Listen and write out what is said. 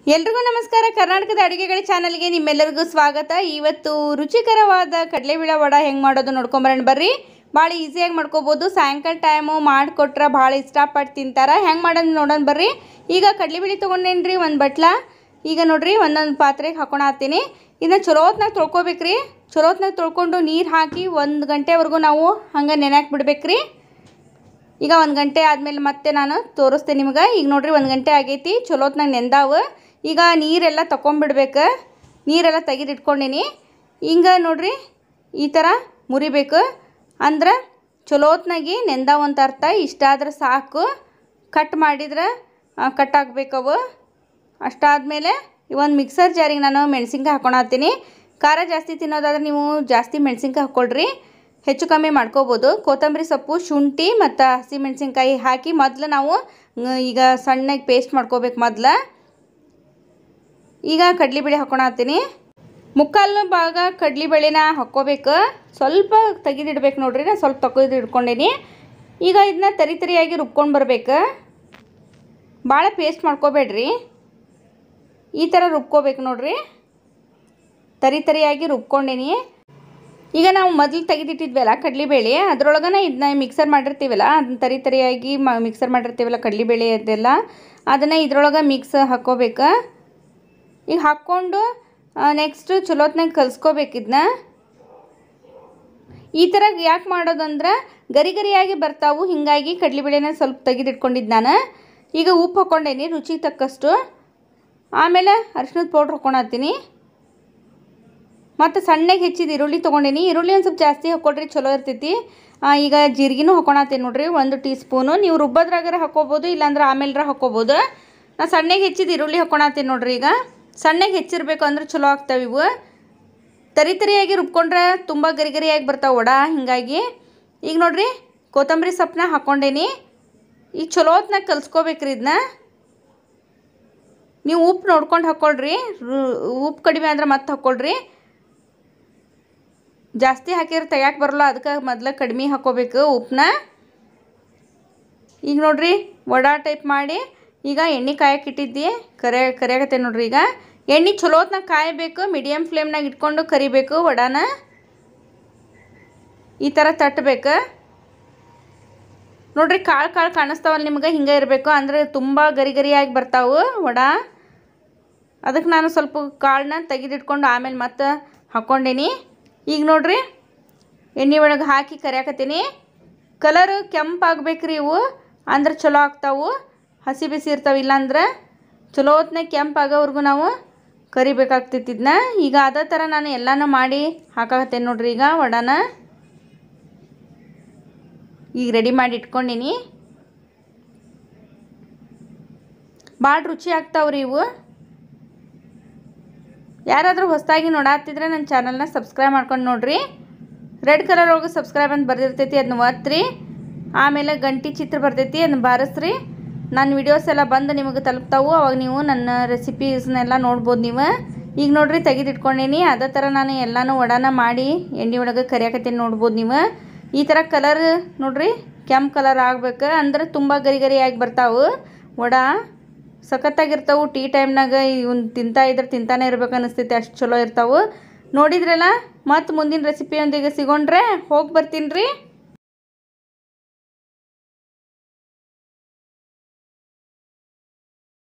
ಎಲ್ರಿಗೂ ನಮಸ್ಕಾರ ಕರ್ನಾಟಕದ ಅಡುಗೆಗಳ ಚಾನಲ್ಗೆ ನಿಮ್ಮೆಲ್ಲರಿಗೂ ಸ್ವಾಗತ ಇವತ್ತು ರುಚಿಕರವಾದ ಕಡಲೆಬೇಳೆ ವಡ ಹೆಂಗೆ ಮಾಡೋದು ನೋಡ್ಕೊಂಬರೋಣ ಬರ್ರಿ ಭಾಳ ಈಸಿಯಾಗಿ ಮಾಡ್ಕೋಬೋದು ಸಾಯಂಕಾಲ ಟೈಮು ಮಾಡಿಕೊಟ್ರೆ ಭಾಳ ಇಷ್ಟಪಟ್ಟು ತಿಂತಾರೆ ಹೆಂಗೆ ಮಾಡೋದು ನೋಡೋಣ ಬರ್ರಿ ಈಗ ಕಡಲೆಬೇಳೆ ತೊಗೊಂಡೇನ್ರಿ ಒಂದು ಬಟ್ಲ ಈಗ ನೋಡ್ರಿ ಒಂದೊಂದು ಪಾತ್ರೆಗೆ ಹಾಕೊಳತ್ತೀನಿ ಇದನ್ನ ಚಲೋತ್ನಾಗ ತೊಳ್ಕೊಬೇಕ್ರಿ ಚಲೋತ್ನಾಗ ತೊಳ್ಕೊಂಡು ನೀರು ಹಾಕಿ ಒಂದು ಗಂಟೆವರೆಗೂ ನಾವು ಹಂಗೆ ನೆನೆಯಾಕೆ ಬಿಡ್ಬೇಕ್ರಿ ಈಗ ಒಂದು ಗಂಟೆ ಆದಮೇಲೆ ಮತ್ತೆ ನಾನು ತೋರಿಸ್ತೇನೆ ನಿಮ್ಗೆ ಈಗ ನೋಡ್ರಿ ಒಂದು ಗಂಟೆ ಆಗೈತಿ ಚಲೋತ್ನಾಗ ನೆಂದಾವು ಈಗ ನೀರೆಲ್ಲ ತಗೊಂಬಿಡ್ಬೇಕು ನೀರೆಲ್ಲ ತೆಗೆದು ಇಟ್ಕೊಂಡೀನಿ ಹಿಂಗೆ ನೋಡ್ರಿ ಈ ಥರ ಮುರಿಬೇಕು ಅಂದ್ರೆ ಚಲೋತ್ನಾಗಿ ನೆಂದಾವು ಅಂತ ಅರ್ಥ ಇಷ್ಟಾದ್ರೆ ಸಾಕು ಕಟ್ ಮಾಡಿದ್ರೆ ಕಟ್ ಆಗ್ಬೇಕವು ಅಷ್ಟಾದಮೇಲೆ ಒಂದು ಮಿಕ್ಸರ್ ಜಾರಿಗೆ ನಾನು ಮೆಣಸಿನ್ಕಾಯಿ ಹಾಕೊಳತ್ತೀನಿ ಖಾರ ಜಾಸ್ತಿ ತಿನ್ನೋದಾದ್ರೆ ನೀವು ಜಾಸ್ತಿ ಮೆಣಸಿನ್ಕಾಯಿ ಹಾಕ್ಕೊಳ್ರಿ ಹೆಚ್ಚು ಕಮ್ಮಿ ಮಾಡ್ಕೋಬೋದು ಕೊತ್ತಂಬರಿ ಸೊಪ್ಪು ಶುಂಠಿ ಮತ್ತು ಹಸಿಮೆಣಸಿನ್ಕಾಯಿ ಹಾಕಿ ಮೊದಲು ನಾವು ಮ್, ಈಗ ಸಣ್ಣಗೆ ಪೇಸ್ಟ್ ಮಾಡ್ಕೋಬೇಕು ಮೊದಲು ಈಗ ಕಡಲೆಬೇಳೆ ಹಾಕೊಳತ್ತೀನಿ ಮುಕ್ಕಾಲು ಭಾಗ ಕಡಲೆಬೇಳೆನ ಹಾಕ್ಕೋಬೇಕು ಸ್ವಲ್ಪ ತೆಗೆದಿಡ್ಬೇಕು ನೋಡ್ರಿ ನಾನು ಸ್ವಲ್ಪ ತೆಗೆದು ಇಟ್ಕೊಂಡೀನಿ ಈಗ ಇದನ್ನ ತರಿ ತರಿಯಾಗಿ ರುಬ್ಕೊಂಡು ಬರ್ಬೇಕು ಭಾಳ ಪೇಸ್ಟ್ ಮಾಡ್ಕೋಬೇಡ್ರಿ ಈ ಥರ ರುಬ್ಕೋಬೇಕು ನೋಡ್ರಿ ತರಿ ತರಿಯಾಗಿ ರುಬ್ಕೊಂಡೀನಿ ಈಗ ನಾವು ಮೊದಲು ತೆಗೆದಿಟ್ಟಿದ್ವಲ್ಲ ಕಡಲೆಬೇಳೆ ಅದ್ರೊಳಗನೆ ಇದನ್ನ ಮಿಕ್ಸರ್ ಮಾಡಿರ್ತೀವಲ್ಲ ಅದನ್ನ ತರಿ ತರಿಯಾಗಿ ಮ ಮಿಕ್ಸರ್ ಮಾಡಿರ್ತೀವಲ್ಲ ಕಡಲೆಬೇಳೆ ಅದೆಲ್ಲ ಅದನ್ನು ಇದ್ರೊಳಗೆ ಮಿಕ್ಸ್ ಹಾಕ್ಕೋಬೇಕು ಈಗ ಹಾಕ್ಕೊಂಡು ನೆಕ್ಸ್ಟ್ ಚಲೋತ್ನಾಗ ಕಲಿಸ್ಕೋಬೇಕು ಇದನ್ನ ಈ ಥರ ಯಾಕೆ ಮಾಡೋದಂದ್ರೆ ಗರಿ ಗರಿಯಾಗಿ ಬರ್ತಾವು ಹೀಗಾಗಿ ಕಡಲೆಬೇಳೆನ ಸ್ವಲ್ಪ ತೆಗೆದಿಟ್ಕೊಂಡಿದ್ದು ನಾನು ಈಗ ಉಪ್ಪು ಹಾಕ್ಕೊಂಡೇನಿ ರುಚಿಗೆ ತಕ್ಕಷ್ಟು ಆಮೇಲೆ ಅರಿಶಿನದ ಪೌಡ್ರ್ ಹಾಕ್ಕೊಳತ್ತೀನಿ ಮತ್ತು ಸಣ್ಣಗೆ ಹೆಚ್ಚಿದ ಈರುಳ್ಳಿ ತೊಗೊಂಡೀನಿ ಈರುಳ್ಳಿ ಒಂದು ಸ್ವಲ್ಪ ಜಾಸ್ತಿ ಹಾಕ್ಕೊಡ್ರಿ ಚಲೋ ಇರ್ತೈತಿ ಆ, ಈಗ ಜೀರಿಗೆನೂ ಹಾಕೊಳತ್ತೀನಿ ನೋಡ್ರಿ ಒಂದು ಟೀ ಸ್ಪೂನು ನೀವು ರುಬ್ಬೋದ್ರಾಗಾರ ಹಾಕ್ಕೋಬೋದು ಇಲ್ಲಾಂದ್ರೆ ಆಮೇಲೆ ಹಾಕ್ಕೋಬೋದು ನಾ ಸಣ್ಣಗೆ ಹೆಚ್ಚಿದ ಈರುಳ್ಳಿ ಹಾಕ್ಕೊಳತ್ತೀನಿ ನೋಡ್ರಿ ಈಗ ಸಣ್ಣಗೆ ಹೆಚ್ಚಿರ್ಬೇಕು ಅಂದ್ರೆ ಚಲೋ ಆಗ್ತಾವೆ ಇವು ತರಿ ತರಿಯಾಗಿ ರುಬ್ಕೊಂಡ್ರೆ ತುಂಬ ಗರಿ ಗರಿಯಾಗಿ ಬರ್ತಾವೆ ವಡ ಹೀಗಾಗಿ ಈಗ ನೋಡ್ರಿ ಕೊತ್ತಂಬರಿ ಸೊಪ್ಪನ್ನ ಹಾಕ್ಕೊಂಡೇನಿ ಈಗ ಚಲೋತ್ನಾಗ ಕಲ್ಸ್ಕೋಬೇಕ್ರಿ ಇದನ್ನ ನೀವು ಉಪ್ಪು ನೋಡ್ಕೊಂಡು ಹಾಕ್ಕೊಳ್ರಿ ರು- ಉಪ್ಪು ಕಡಿಮೆ ಅಂದ್ರೆ ಮತ್ತೆ ಹಾಕ್ಕೊಳ್ರಿ ಜಾಸ್ತಿ ಹಾಕಿದ್ರೆ ತೆಗ್ಯಾಕೆ ಬರಲ್ಲ ಅದಕ್ಕೆ ಮೊದಲು ಕಡಿಮೆ ಹಾಕ್ಕೋಬೇಕು ಉಪ್ಪನ್ನ ಈಗ ನೋಡ್ರಿ ವಡ ಟೈಪ್ ಮಾಡಿ ಈಗ ಎಣ್ಣೆ ಕಾಯಕ್ಕೆ ಇಟ್ಟಿದ್ದಿ ಕರೆ ಕರಿಯಾಗತ್ತೆ ನೋಡ್ರಿ ಈಗ ಎಣ್ಣೆ ಚಲೋತ್ನಾಗ ಕಾಯಬೇಕು ಮೀಡಿಯಮ್ ಫ್ಲೇಮ್ನಾಗ ಇಟ್ಕೊಂಡು ಕರಿಬೇಕು ವಡಾನ ಈ ಥರ ತಟ್ಟಬೇಕು ನೋಡ್ರಿ ಕಾಳು ಕಾಳು ಕಾಣಿಸ್ತಾವಲ್ಲ ನಿಮ್ಗೆ ಹಿಂಗೆ ಇರಬೇಕು ಅಂದರೆ ತುಂಬ ಗರಿ ಗರಿಯಾಗಿ ಬರ್ತಾವೆ ವಡ ಅದಕ್ಕೆ ನಾನು ಸ್ವಲ್ಪ ಕಾಳನ್ನ ತೆಗೆದಿಟ್ಕೊಂಡು ಆಮೇಲೆ ಮತ್ತೆ ಹಾಕ್ಕೊಂಡೇನಿ ಈಗ ನೋಡ್ರಿ ಎಣ್ಣೆ ಒಳಗೆ ಹಾಕಿ ಕರಿಯಾಕತ್ತೀನಿ ಕಲರು ಕೆಂಪಾಗ್ಬೇಕ್ರಿ ಇವು ಅಂದ್ರೆ ಚಲೋ ಆಗ್ತಾವು ಹಸಿ ಬಿಸಿ ಇರ್ತಾವೆ ಇಲ್ಲಾಂದ್ರೆ ಚಲೋ ಹೊತ್ನಾಗ ಕೆಂಪಾಗೋವರೆಗೂ ನಾವು ಕರಿಬೇಕಾಗ್ತೈತಿ ಇದನ್ನ ಈಗ ಅದೇ ಥರ ನಾನು ಎಲ್ಲನೂ ಮಾಡಿ ಹಾಕಾಕತ್ತೇನೆ ನೋಡ್ರಿ ಈಗ ವಡಾನ ಈಗ ರೆಡಿ ಮಾಡಿ ಇಟ್ಕೊಂಡೀನಿ ಭಾಳ ರುಚಿ ಆಗ್ತಾವ್ರಿ ಇವು ಯಾರಾದರೂ ಹೊಸದಾಗಿ ನೋಡಾತಿದ್ರೆ ನನ್ನ ಚಾನಲ್ನ ಸಬ್ಸ್ಕ್ರೈಬ್ ಮಾಡ್ಕೊಂಡು ನೋಡ್ರಿ ರೆಡ್ ಕಲರ್ ಒಳಗೆ ಸಬ್ಸ್ಕ್ರೈಬ್ ಅಂತ ಬರ್ದಿರ್ತೈತಿ ಅದನ್ನ ಒತ್ತಿರಿ ಆಮೇಲೆ ಗಂಟಿ ಚಿತ್ರ ಬರ್ತೈತಿ ಅದನ್ನ ಬಾರಿಸ್ರಿ ನನ್ನ ವಿಡಿಯೋಸ್ ಎಲ್ಲ ಬಂದು ನಿಮಗೆ ತಲುಪ್ತಾವು ಅವಾಗ ನೀವು ನನ್ನ ರೆಸಿಪೀಸ್ನೆಲ್ಲ ನೋಡ್ಬೋದು ನೀವು ಈಗ ನೋಡ್ರಿ ತೆಗೆದಿಟ್ಕೊಂಡೀನಿ ಅದೇ ಥರ ನಾನು ಎಲ್ಲನೂ ವಡಾನ ಮಾಡಿ ಎಣ್ಣೆ ಒಳಗೆ ಕರಿಯಾಕತ್ತೀನಿ ನೋಡ್ಬೋದು ನೀವು ಈ ಥರ ಕಲರ್ ನೋಡ್ರಿ ಕೆಂಪು ಕಲರ್ ಆಗ್ಬೇಕು ಅಂದ್ರೆ ತುಂಬ ಗರಿ ಗರಿಯಾಗಿ ಬರ್ತಾವೆ ವಡ ಸಖತ್ತಾಗಿರ್ತಾವೆ ಟೀ ಟೈಮ್ನಾಗ ಇವ್ನ ತಿಂತಾ ಇದ್ರೆ ತಿಂತಾನೆ ಇರ್ಬೇಕು ಅನಿಸ್ತೈತಿ ಅಷ್ಟು ಚಲೋ ಇರ್ತಾವೆ ನೋಡಿದ್ರಲ್ಲ ಮತ್ತು ಮುಂದಿನ ರೆಸಿಪಿಯೊಂದಿಗೆ ಸಿಗೊಂಡ್ರೆ ಹೋಗಿ ಬರ್ತೀನಿ ರೀ